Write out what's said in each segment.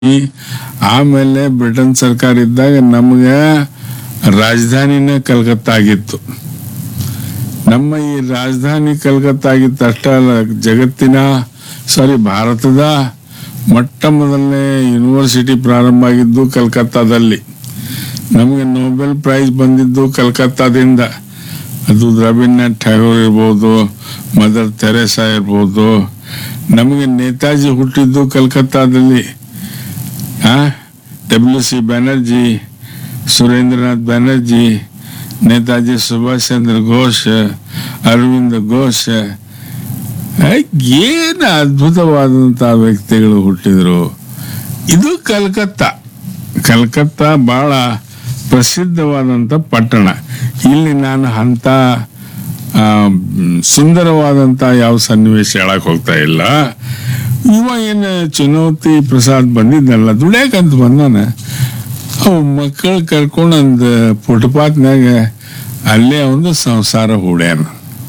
ಆಮೇಲೆ ಬ್ರಿಟನ್ ಸರ್ಕಾರ ಇದ್ದಾಗ ನಮ್ಗೆ ರಾಜಧಾನಿನೇ ಕಲ್ಕತ್ತಾ ಆಗಿತ್ತು ನಮ್ಮ ಈ ರಾಜಧಾನಿ ಕಲ್ಕತ್ತಾ ಆಗಿತ್ತು ಅಷ್ಟೇ ಅಲ್ಲ ಜಗತ್ತಿನ ಸಾರಿ ಭಾರತದ ಮೊಟ್ಟ ಮೊದಲನೇ ಯೂನಿವರ್ಸಿಟಿ ಪ್ರಾರಂಭ ಆಗಿದ್ದು ಕಲ್ಕತ್ತಾದಲ್ಲಿ ನಮಗೆ ನೊಬೆಲ್ ಪ್ರೈಸ್ ಬಂದಿದ್ದು ಕಲ್ಕತ್ತಾದಿಂದ ಅದು ರವೀಂದ್ರನಾಥ್ ಟ್ಯಾಗೋರ್ ಇರ್ಬೋದು ಮದರ್ ತೆರೇಸಾ ಇರ್ಬೋದು ನಮಗೆ ನೇತಾಜಿ ಹುಟ್ಟಿದ್ದು ಕಲ್ಕತ್ತಾದಲ್ಲಿ ಡಬ್ಲ್ಯೂ ಸಿ ಬ್ಯಾನರ್ಜಿ ಸುರೇಂದ್ರನಾಥ್ ಬ್ಯಾನರ್ಜಿ ನೇತಾಜಿ ಸುಭಾಷ್ ಚಂದ್ರ ಘೋಷ್ ಅರವಿಂದ ಘೋಷ್ ಏನು ಅದ್ಭುತವಾದಂಥ ವ್ಯಕ್ತಿಗಳು ಹುಟ್ಟಿದ್ರು ಇದು ಕಲ್ಕತ್ತಾ ಕಲ್ಕತ್ತಾ ಬಹಳ ಪ್ರಸಿದ್ಧವಾದಂಥ ಪಟ್ಟಣ ಇಲ್ಲಿ ನಾನು ಅಂಥ ಆ, ಮ್, ಸುಂದರವಾದಂಥ ಯಾವ ಸನ್ನಿವೇಶ ಹೇಳಕ್ ಹೋಗ್ತಾ ಇಲ್ಲ ಇವ ಏನು ಚುನೌತಿ ಪ್ರಸಾದ್ ಬಂದಿದ್ನಲ್ಲ ದುಡಿಯಾಕಂತ ಬಂದಾನ ಅವು ಮಕ್ಕಳು ಕರ್ಕೊಂಡು ಒಂದು ಫುಟ್ಪಾತ್ನಾಗ ಅಲ್ಲೇ ಒಂದು ಸಂಸಾರ ಹೂಡ್ಯಾನ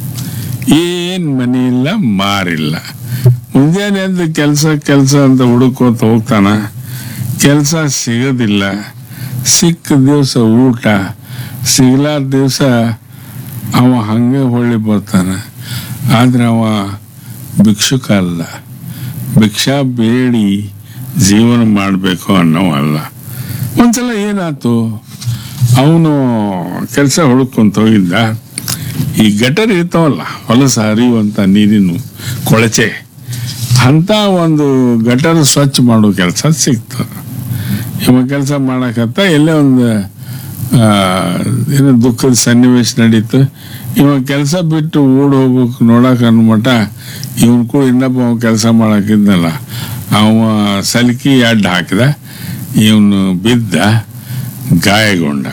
ಏನ್ ಮನಿ ಇಲ್ಲ ಮಾರಿಲ್ಲ ಮುಂಜಾನೆ ಎದ್ದು ಕೆಲಸ ಕೆಲಸ ಅಂತ ಹುಡುಕೋತ ಹೋಗ್ತಾನ ಕೆಲಸ ಸಿಗೋದಿಲ್ಲ ಸಿಕ್ಕ ದಿವಸ ಊಟ ಸಿಗ್ಲಾರ ದಿವಸ ಅವ ಹಂಗೆ ಹೊಳ್ಳಿ ಬರ್ತಾನೆ ಆದ್ರೆ ಅವ ಭಿಕ್ಷುಕ ಅಲ್ಲ ಭಿಕ್ಷಾ ಬೇಡಿ ಜೀವನ ಮಾಡಬೇಕು ಅನ್ನೋವಲ್ಲ ಒಂದ್ಸಲ ಏನಾಯ್ತು ಅವನು ಕೆಲಸ ಹುಡುಕೊಂತ ಹೋಗಿದ್ದ ಈ ಗಟರ್ ಇರ್ತಾವಲ್ಲ ಹೊಲಸ ಹರಿಯುವಂಥ ನೀರಿನ ಕೊಳಚೆ ಅಂತ ಒಂದು ಗಟರ್ ಸ್ವಚ್ಛ ಮಾಡೋ ಕೆಲಸ ಸಿಕ್ತು ಇವ ಕೆಲಸ ಮಾಡಕತ್ತ ಎಲ್ಲೇ ಒಂದು ಆ, ಏನೋ ದುಃಖದ ಸನ್ನಿವೇಶ ನಡೀತು ಇವ ಕೆಲಸ ಬಿಟ್ಟು ಓಡ್ ಹೋಗ್ಬೇಕು ನೋಡಕ್ ಅನ್ಮಟ ಇವನ್ ಕೂಡ ಇನ್ನೊಬ್ಬ ಅವ ಕೆಲಸ ಮಾಡಕ್ಕಿದ್ನಲ್ಲ ಅವ ಸಲ್ಕಿ ಅಡ್ಡ ಹಾಕಿದ ಇವನು ಬಿದ್ದ ಗಾಯಗೊಂಡ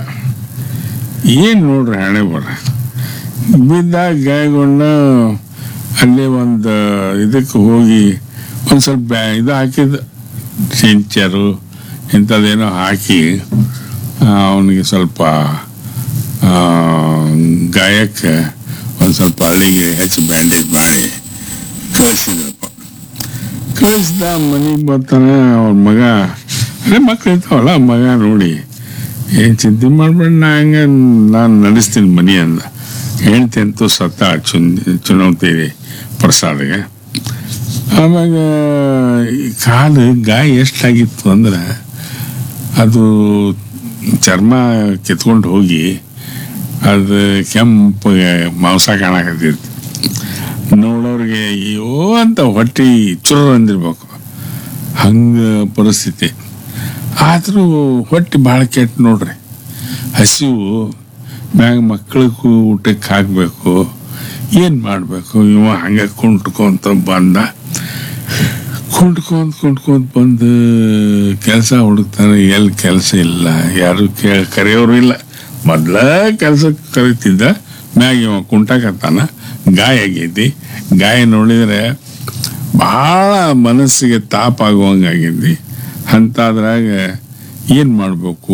ಏನ್ ನೋಡ್ರಿ ಹಣೆ ಬರ ಬಿದ್ದ ಗಾಯಗೊಂಡ ಅಲ್ಲೇ ಒಂದು ಇದಕ್ಕೆ ಹೋಗಿ ಒಂದು ಸ್ವಲ್ಪ ಬ್ಯಾ- ಇದು ಹಾಕಿದ ಸಿಂಚರು ಇಂಥದ್ದೇನೋ ಹಾಕಿ ಅವನಿಗೆ ಸ್ವಲ್ಪ ಆ, ಗಾಯಕ್ಕೆ ಒಂದು ಸ್ವಲ್ಪ ಹಳ್ಳಿಗೆ ಹಚ್ಚಿ ಬ್ಯಾಂಡೇಜ್ ಮಾಡಿ ಕಳಿಸಿದ್ರಪ್ಪ ಕಳಿಸ್ದ ಮನೆಗೆ ಬರ್ತಾನೆ ಅವ್ರ ಮಗ ಅದೇ ಮಕ್ಳು ಇರ್ತಾವಲ್ಲ ಮಗ ನೋಡಿ ಏನು ಚಿಂತೆ ಮಾಡ್ಬೇಡ ನಾ ಹಂಗೆ ನಾನು ನಡೆಸ್ತೀನಿ ಮನಿ ಅಂದ ಹೆಂಡ್ತಿ ಅಂತೂ ಸತ್ತ ಚುನ್ ಚುನೌತಿ ಪ್ರಸಾದ್ಗೆ ಆಮ್ಯಾಗ ಈ ಕಾಲು ಗಾಯ ಎಷ್ಟಾಗಿತ್ತು ಅಂದ್ರೆ ಅದು ಚರ್ಮ ಕಿತ್ಕೊಂಡು ಹೋಗಿ ಅದು ಕೆಂಪಗೆ ಮಾಂಸ ಕಾಣಕತ್ತಿತ್ತು ನೋಡೋರಿಗೆ ಅಯ್ಯೋ ಅಂತ ಹೊಟ್ಟೆ ಚುರು ಅಂದಿರ್ಬೇಕು ಹಂಗ ಪರಿಸ್ಥಿತಿ ಆದರೂ ಹೊಟ್ಟೆ ಭಾಳ ಕೆಟ್ಟ ನೋಡ್ರಿ ಹಸಿವು ಮ್ಯಾಗ ಮಕ್ಕಳಿಗೂ ಊಟಕ್ಕೆ ಹಾಕಬೇಕು ಏನು ಮಾಡಬೇಕು ಇವ ಹಂಗೆ ಕುಂಟ್ಕೊಂತ ಬಂದ ಕುಂಟ್ಕೊಂತ ಕುಂಟ್ಕೊಂತ ಬಂದು ಕೆಲಸ ಹುಡುಕ್ತಾನೆ ಎಲ್ಲಿ ಕೆಲಸ ಇಲ್ಲ ಯಾರು ಕೇ ಕರೆಯೋರು ಇಲ್ಲ ಮೊದ್ಲ ಕೆಲಸ ಕರಿತಿದ್ದ ಮ್ಯಾಗ ಇವ ಕುಂಟಾಕತ್ತಾನ ಗಾಯ ಆಗೈತಿ ಗಾಯ ನೋಡಿದ್ರೆ ಭಾಳ ಮನಸ್ಸಿಗೆ ತಾಪ ಆಗುವಂಗಾಗೈತಿ ಅಂತಾದ್ರಾಗ ಏನು ಮಾಡಬೇಕು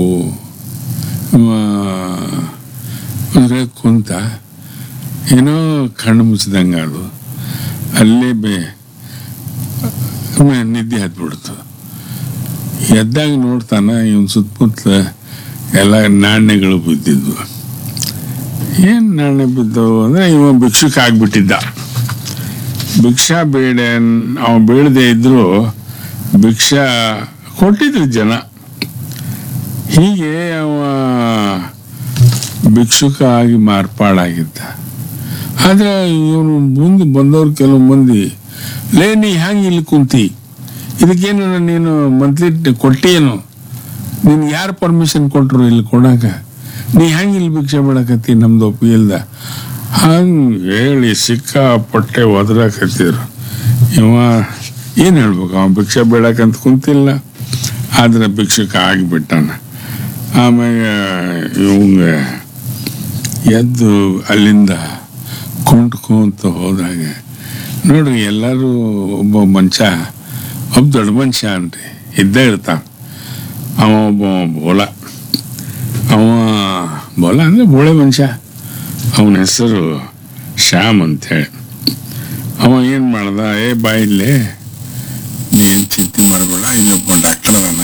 ಅಂದರೆ ಕುಂತ ಏನೋ ಕಣ್ಣು ಮುಚ್ಚಿದಂಗೆ ಅದು ಅಲ್ಲೇ ಬೇ ಒಮ್ಮೆ ನಿದ್ದೆ ಹತ್ಬಿಡ್ತು ಎದ್ದಾಗ ನೋಡ್ತಾನ ಇವನ್ ಸುತ್ತಮುತ್ತಲ ಎಲ್ಲ ನಾಣ್ಯಗಳು ಬಿದ್ದಿದ್ವು ಏನು ನಾಣ್ಯ ಬಿದ್ದವು ಅಂದರೆ ಇವ ಭಿಕ್ಷುಕ ಆಗ್ಬಿಟ್ಟಿದ್ದ ಭಿಕ್ಷಾ ಬೇಡ ಅವ ಬೇಡದೆ ಇದ್ರು ಭಿಕ್ಷಾ ಕೊಟ್ಟಿದ್ರು ಜನ ಹೀಗೆ ಅವ ಭಿಕ್ಷುಕ ಆಗಿ ಮಾರ್ಪಾಡಾಗಿದ್ದ ಆದ್ರೆ ಇವನು ಮುಂದೆ ಬಂದವ್ರು ಕೆಲವು ಮಂದಿ ಲೇ ನೀ ಹ್ಯಾಂಗ ಇಲ್ಲಿ ಕುಂತಿ ಇದಕ್ಕೇನು ನೀನು ಮಂತ್ಲಿ ಕೊಟ್ಟೇನು ನಿನ್ಗೆ ಯಾರು ಪರ್ಮಿಷನ್ ಕೊಟ್ರು ಇಲ್ಲಿ ಕೊಡಾಕ ನೀ ಹೆಂಗ ಇಲ್ಲಿ ಭಿಕ್ಷೆ ಬಿಡಕತ್ತಿ ನಮ್ದು ಒಪ್ಪಿಗಿಲ್ದ ಹಂಗೆ ಹೇಳಿ ಸಿಕ್ಕಾಪಟ್ಟೆ ಒದರಾಕತ್ತಿದ್ರು ಇವ ಏನು ಹೇಳ್ಬೇಕು ಅವ ಭಿಕ್ಷೆ ಬೇಡಕ್ಕಂತ ಕುಂತಿಲ್ಲ ಆದ್ರೆ ಭಿಕ್ಷುಕ ಆಗಿಬಿಟ್ಟಾನ ಆಮ್ಯಾಗ ಇವಂಗ ಎದ್ದು ಅಲ್ಲಿಂದ ಕುಂಟ್ಕೊಂತ ಹೋದಾಗ ನೋಡ್ರಿ ಎಲ್ಲರೂ ಒಬ್ಬ ಮನುಷ್ಯ ಒಬ್ಬ ದೊಡ್ಡ ಮನುಷ್ಯ ಅನ್ರಿ ಇದ್ದೇ ಇರ್ತಾನ ಅವ ಒಬ್ಬ ಬೋಲ ಅವ ಬೋಲ ಅಂದ್ರೆ ಬೋಳೆ ಮನುಷ್ಯ ಅವನ ಹೆಸರು ಶ್ಯಾಮ್ ಅಂತೇಳಿ ಅವ ಏನು ಮಾಡ್ದ ಏ ಬಾಯಿಲೆ ನೀ ಏನ್ ಚಿಂತೆ ಮಾಡಬೇಡ ಇಲ್ಲೊಬ್ಬ ಡಾಕ್ಟರ್ ಅದಾನ